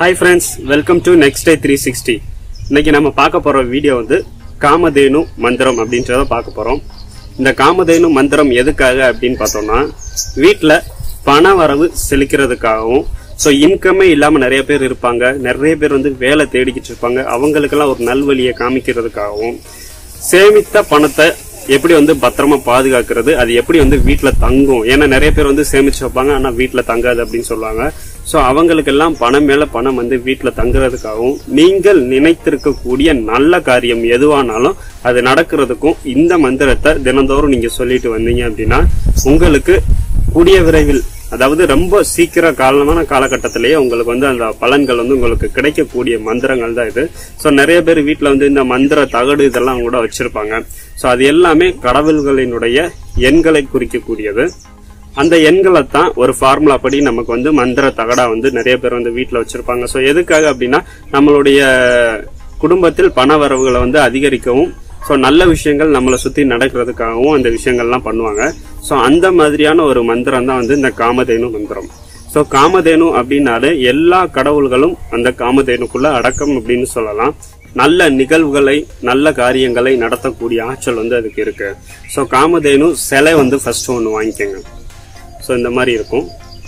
hi friends welcome to next day three sixty இன்னைக்கு நம்ம பார்க்க போற வீடியோ வந்து காமதேனு மந்திரம் அப்படின்றத பார்க்க போறோம் இந்த காமதேனு மந்திரம் எதுக்காக அப்படின்னு பார்த்தோம்னா வீட்டில் பண வரவு செலுக்கிறதுக்காகவும் ஸோ இன்கமே இல்லாம நிறைய பேர் இருப்பாங்க நிறைய பேர் வந்து வேலை தேடிக்கிட்டு இருப்பாங்க அவங்களுக்கெல்லாம் ஒரு நல்வழியை காமிக்கிறதுக்காகவும் சேமித்த பணத்தை எப்படி வந்து பத்திரமா பாதுகாக்கிறது அது எப்படி வந்து வீட்ல தங்கும் ஏன்னா நிறைய பேர் வந்து சேமிச்சு வைப்பாங்க ஆனா வீட்ல தங்காது அப்படின்னு சொல்லுவாங்க சோ அவங்களுக்கெல்லாம் பணம் மேல பணம் வந்து வீட்ல தங்குறதுக்காகவும் நீங்கள் நினைத்திருக்கக்கூடிய நல்ல காரியம் எதுவானாலும் அது நடக்கிறதுக்கும் இந்த மந்திரத்தை தினந்தோறும் நீங்க சொல்லிட்டு வந்தீங்க அப்படின்னா உங்களுக்கு கூடிய விரைவில் அதாவது ரொம்ப சீக்கிர காலமான காலகட்டத்திலேயே உங்களுக்கு வந்து அந்த பலன்கள் வந்து உங்களுக்கு கிடைக்கக்கூடிய மந்திரங்கள் தான் இது ஸோ நிறைய பேர் வீட்டில் வந்து இந்த மந்திர தகடு இதெல்லாம் கூட வச்சிருப்பாங்க ஸோ அது எல்லாமே கடவுள்களினுடைய எண்களை குறிக்கக்கூடியது அந்த எண்களை தான் ஒரு ஃபார்முலா படி நமக்கு வந்து மந்திர தகடா வந்து நிறைய பேர் வந்து வீட்டில் வச்சிருப்பாங்க ஸோ எதுக்காக அப்படின்னா நம்மளுடைய குடும்பத்தில் பண வரவுகளை வந்து அதிகரிக்கவும் ஸோ நல்ல விஷயங்கள் நம்மளை சுற்றி நடக்கிறதுக்காகவும் அந்த விஷயங்கள்லாம் பண்ணுவாங்க ஸோ அந்த மாதிரியான ஒரு மந்திரம் தான் வந்து இந்த காமதேனு மந்திரம் ஸோ காமதேனு அப்படின்னாலே எல்லா கடவுள்களும் அந்த காமதேனுக்குள்ள அடக்கம் அப்படின்னு சொல்லலாம் நல்ல நிகழ்வுகளை நல்ல காரியங்களை நடத்தக்கூடிய ஆற்றல் வந்து அதுக்கு இருக்கு ஸோ காமதேனு சிலை வந்து ஃபர்ஸ்ட் ஒன்று வாங்கிக்கோங்க ஸோ இந்த மாதிரி இருக்கும்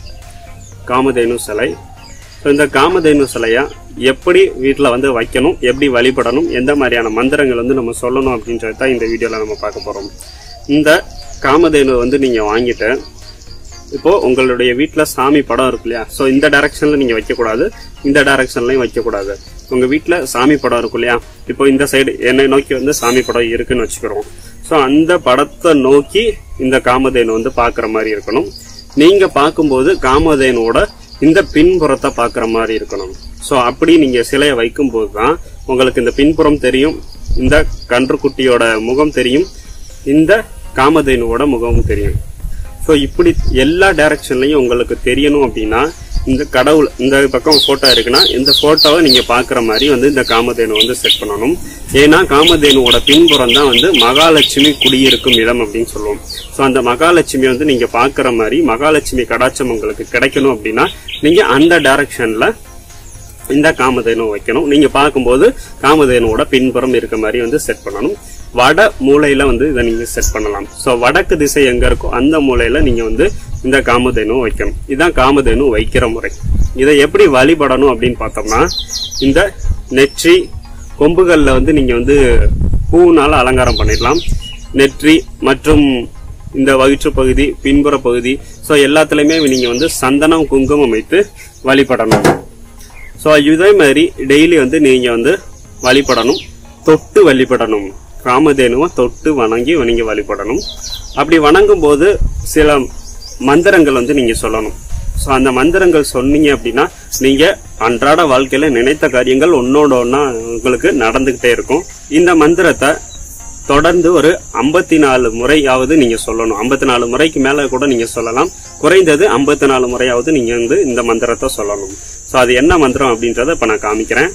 காமதேனு சிலை ஸோ இந்த காமதேனு சிலையா எப்படி வீட்டில் வந்து வைக்கணும் எப்படி வழிபடணும் எந்த மாதிரியான மந்திரங்கள் வந்து நம்ம சொல்லணும் அப்படின்றது தான் இந்த வீடியோவில் நம்ம பார்க்க போகிறோம் இந்த காமதேனு வந்து நீங்கள் வாங்கிட்டு இப்போ உங்களுடைய வீட்டில் சாமி படம் இருக்கு இல்லையா ஸோ இந்த டைரக்ஷனில் நீங்கள் வைக்கக்கூடாது இந்த டைரக்ஷன்லையும் வைக்கக்கூடாது உங்கள் வீட்டில் சாமி படம் இருக்கும் இல்லையா இப்போ இந்த சைடு என்னை நோக்கி வந்து சாமி படம் இருக்குன்னு வச்சுக்கிறோம் ஸோ அந்த படத்தை நோக்கி இந்த காமதேனு வந்து பார்க்குற மாதிரி இருக்கணும் நீங்கள் பார்க்கும்போது காமதேனுவோட இந்த பின்புறத்தை பார்க்குற மாதிரி இருக்கணும் ஸோ அப்படி நீங்கள் சிலையை வைக்கும்போது தான் உங்களுக்கு இந்த பின்புறம் தெரியும் இந்த கன்றுக்குட்டியோட முகம் தெரியும் இந்த காமதேனுவோட முகமும் தெரியும் ஸோ இப்படி எல்லா டைரக்ஷன்லையும் உங்களுக்கு தெரியணும் அப்படின்னா இந்த கடவுள் இந்த பக்கம் ஃபோட்டோ இருக்குன்னா இந்த ஃபோட்டோவை நீங்கள் பார்க்குற மாதிரி வந்து இந்த காமதேனு வந்து செட் பண்ணணும் ஏன்னா காமதேனுவோட பின்புறம் தான் வந்து மகாலட்சுமி குடியிருக்கும் இடம் அப்படின்னு சொல்லுவோம் ஸோ அந்த மகாலட்சுமி வந்து நீங்கள் பார்க்குற மாதிரி மகாலட்சுமி கடாட்சம் உங்களுக்கு கிடைக்கணும் அப்படின்னா நீங்கள் அந்த டைரக்ஷனில் இந்த காமதேனு வைக்கணும் நீங்க பார்க்கும்போது காமதேனுவோட பின்புறம் இருக்க மாதிரி வந்து செட் பண்ணணும் வட மூலையில வந்து இதை நீங்க செட் பண்ணலாம் ஸோ வடக்கு திசை எங்க இருக்கோ அந்த மூலையில நீங்க வந்து இந்த காமதேனு வைக்கணும் இதுதான் காமதேனு வைக்கிற முறை இதை எப்படி வழிபடணும் அப்படின்னு பார்த்தோம்னா இந்த நெற்றி கொம்புகள்ல வந்து நீங்க வந்து பூனால அலங்காரம் பண்ணிடலாம் நெற்றி மற்றும் இந்த வயிற்று பகுதி பின்புற பகுதி ஸோ எல்லாத்துலயுமே நீங்க வந்து சந்தனம் குங்குமம் வைத்து வழிபடணும் ஸோ இதே மாதிரி டெய்லி வந்து நீங்க வந்து வழிபடணும் தொட்டு வழிபடணும் காமதேனுவை தொட்டு வணங்கி நீங்க வழிபடணும் அப்படி வணங்கும் போது சில மந்திரங்கள் வந்து நீங்க சொல்லணும் ஸோ அந்த மந்திரங்கள் சொன்னீங்க அப்படின்னா நீங்க அன்றாட வாழ்க்கையில நினைத்த காரியங்கள் ஒன்னோட ஒன்னா உங்களுக்கு நடந்துகிட்டே இருக்கும் இந்த மந்திரத்தை தொடர்ந்து ஒரு ஐம்பத்தி நாலு முறையாவது நீங்க சொல்லணும் ஐம்பத்தி நாலு முறைக்கு மேல கூட நீங்க சொல்லலாம் குறைந்தது ஐம்பத்தி நாலு முறையாவது நீங்க வந்து இந்த மந்திரத்தை சொல்லணும் ஸோ அது என்ன மந்திரம் அப்படின்றத இப்ப நான் காமிக்கிறேன்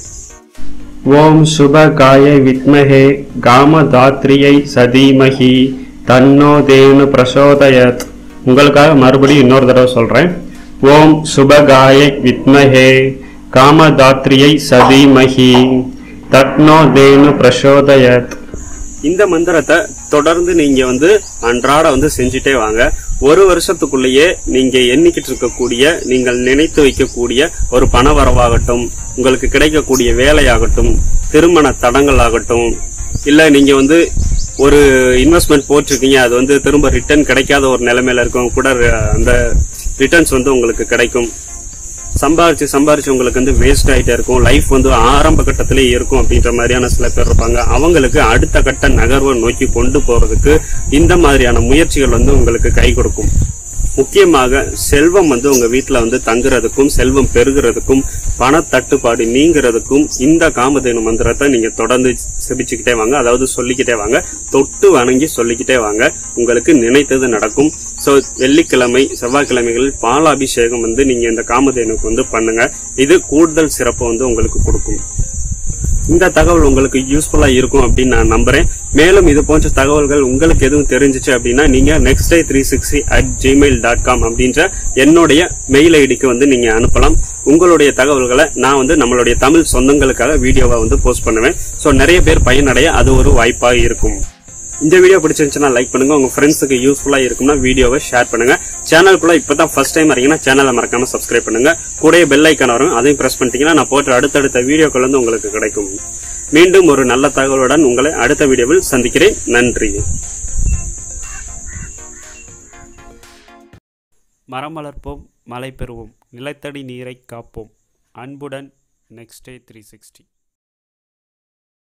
ஓம் சுபகாய வித்மஹே காமதாத்ரியை சதீமஹி தன்னோ தேனு பிரசோதயத் உங்களுக்காக மறுபடியும் இன்னொரு தடவை சொல்றேன் ஓம் சுபகாய வித்மஹே காமதாத்ரியை சதீமஹி தக்னோ தேனு பிரசோதயத் இந்த மந்திரத்தை தொடர்ந்து நீங்க வந்து அன்றாட வந்து செஞ்சுட்டே வாங்க ஒரு வருஷத்துக்குள்ளேயே நீங்க எண்ணிக்கிட்டு இருக்கக்கூடிய நீங்கள் நினைத்து வைக்கக்கூடிய ஒரு பண வரவாகட்டும் உங்களுக்கு கிடைக்கக்கூடிய வேலையாகட்டும் திருமண தடங்கள் ஆகட்டும் இல்ல நீங்க வந்து ஒரு இன்வெஸ்ட்மெண்ட் போட்டிருக்கீங்க அது வந்து திரும்ப ரிட்டர்ன் கிடைக்காத ஒரு நிலைமையில இருக்கும் கூட அந்த ரிட்டர்ன்ஸ் வந்து உங்களுக்கு கிடைக்கும் சம்பாரிச்சு சம்பாரிச்சு உங்களுக்கு வந்து வேஸ்ட் ஆயிட்டே இருக்கும் லைஃப் வந்து ஆரம்ப கட்டத்திலே இருக்கும் அப்படின்ற மாதிரியான சில பேர் இருப்பாங்க அவங்களுக்கு அடுத்த கட்ட நகர்வை நோக்கி கொண்டு போறதுக்கு இந்த மாதிரியான முயற்சிகள் வந்து உங்களுக்கு கை கொடுக்கும் முக்கியமாக செல்வம் வந்து உங்க வீட்டுல வந்து தங்குறதுக்கும் செல்வம் பெருகிறதுக்கும் பண தட்டுப்பாடு நீங்கிறதுக்கும் இந்த காமதேனு மந்திரத்தை நீங்க தொடர்ந்து செபிச்சுக்கிட்டே வாங்க அதாவது சொல்லிக்கிட்டே வாங்க தொட்டு வணங்கி சொல்லிக்கிட்டே வாங்க உங்களுக்கு நினைத்தது நடக்கும் சோ வெள்ளிக்கிழமை செவ்வாய்க்கிழமைகளில் பாலாபிஷேகம் வந்து நீங்க இந்த காமதேனுக்கு வந்து பண்ணுங்க இது கூடுதல் சிறப்பு வந்து உங்களுக்கு கொடுக்கும் இந்த தகவல் உங்களுக்கு யூஸ்ஃபுல்லா இருக்கும் அப்படின்னு நான் நம்புறேன் மேலும் இது போன்ற தகவல்கள் உங்களுக்கு எதுவும் தெரிஞ்சிச்சு அப்படின்னா நீங்க next day three sixty at Gmail dot com அப்படின்ற என்னுடைய மெயில் ஐடிக்கு வந்து நீங்க அனுப்பலாம் உங்களுடைய தகவல்களை நான் வந்து நம்மளுடைய தமிழ் சொந்தங்களுக்காக வீடியோவை வந்து போஸ்ட் பண்ணுவேன் ஸோ நிறைய பேர் பயனடைய அது ஒரு வாய்ப்பாக இருக்கும் இந்த வீடியோ பிடிச்சிருந்துச்சுன்னா லைக் பண்ணுங்க உங்க ஃப்ரெண்ட்ஸுக்கு யூஸ்ஃபுல்லா இருக்கும்னா வீடியோவை ஷேர் பண்ணுங்க சேனலுக்குள்ள இப்பதான் ஃபர்ஸ்ட் டைம் வரீங்கன்னா சேனலை மறக்காம சப்ஸ்கிரைப் பண்ணுங்க கூடயே பெல் ஐக்கான் வரும் அதையும் பிரஸ் பண்ணிட்டீங்கன்னா நான் போட்ட அடுத்தடுத்த வீடியோக்கள் வந்து உங்களுக்கு கிடைக்கும் மீண்டும் ஒரு நல்ல தகவலுடன் உங்களை அடுத்த வீடியோவில் சந்திக்கிறேன் நன்றி மரம் வளர்ப்போம் மழை பெறுவோம் நிலத்தடி நீரை காப்போம் அன்புடன் நெக்ஸ்ட் டே த்ரீ சிக்ஸ்டி